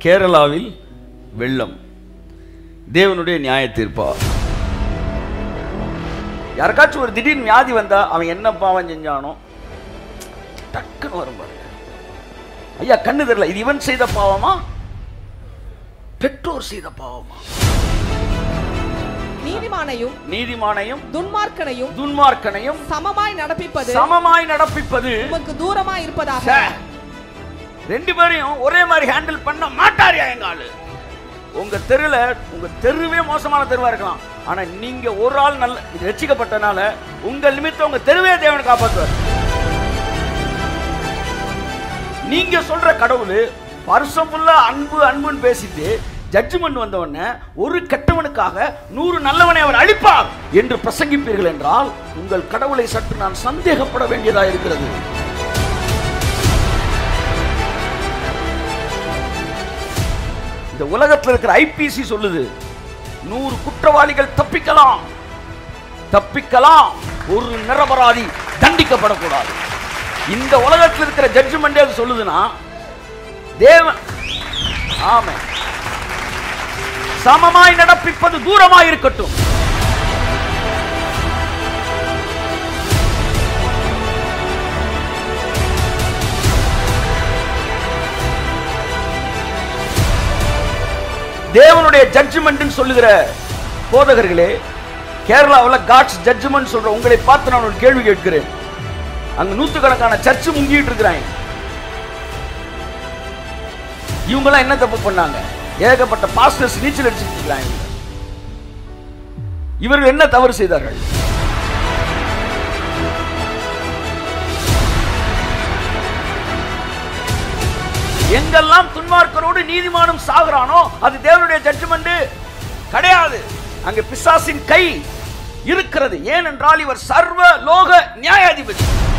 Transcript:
கேரளாவில் வெள்ளம் தேவனுடைய நியாய தீர்ப்பா யாருக்காச்சும் ஒரு திடீர்னு வியாதி வந்தா அவன் என்ன பாவம் செஞ்சானோ டக்குன்னு வரும் பாருங்க ஐயா கண்ணு தெரியல இது இவன் செய்த பாவமா பெற்றோர் செய்த பாவமா நீதிமானையும் நீதிமானையும் துன்மார்க்கனையும் துன்மார்க்கனையும் சமமாய் நடப்பிப்பது சமமாய் நடப்பிப்பது உமக்கு தூரமாய் இருப்பதாக ச்சே. ரெண்டு பேரையும் ஒரே மாதிரி ஹேண்டில் பண்ண மாட்டாரியா எங்க ஆளு உங்க தெருல உங்க தெருவே மோசமான தெருவா இருக்கலாம் ஆனா நீங்க ஒரு ஆள் நல்ல ரசிக்கப்பட்டனால உங்க நிமித்தம் உங்க தெருவே தேவனை காப்பாற்றுவார் நீங்க சொல்ற கடவுள் வருஷம் ஃபுல்லா அன்பு அன்புன்னு பேசிட்டு ஜட்ஜ்மெண்ட் வந்த உடனே ஒரு கெட்டவனுக்காக நூறு நல்லவனை அவர் அழிப்பார் என்று பிரசங்கிப்பீர்கள் என்றால் உங்கள் கடவுளை சற்று நான் சந்தேகப்பட வேண்டியதா இருக்கிறது இந்த உலகத்தில் இருக்கிற ஐபிசி சொல்லுது நூறு குற்றவாளிகள் தப்பிக்கலாம் தப்பிக்கலாம் ஒரு நிரபராதி தண்டிக்கப்படக்கூடாது இந்த உலகத்தில் இருக்கிற ஜட்ஜ்மெண்டே அது சொல்லுதுன்னா தேவன் ஆமே சமமாய் நடப்பிப்பது தூரமாய் இருக்கட்டும் தேவனுடைய ஜட்ஜ்மெண்ட் சொல்லுகிற போதகர்களே கேரளாவில் காட்ஸ் ஜட்ஜ்மெண்ட் சொல்ற உங்களை பார்த்து நான் ஒரு கேள்வி கேட்கிறேன் அங்க நூத்துக்கணக்கான சர்ச்சு முங்கிட்டு இருக்கிறாங்க இவங்கெல்லாம் என்ன தப்பு பண்ணாங்க ஏகப்பட்ட பாஸ்டர்ஸ் நீச்சல் அடிச்சுட்டு இருக்கிறாங்க இவர்கள் என்ன தவறு செய்தார்கள் எங்கெல்லாம் துன்மார்க்கரோடு நீதிமானும் சாகுறானோ அது தேவனுடைய ஜட்ஜ்மெண்ட் கிடையாது அங்க பிசாசின் கை இருக்கிறது ஏனென்றால் இவர் சர்வ லோக நியாயாதிபதி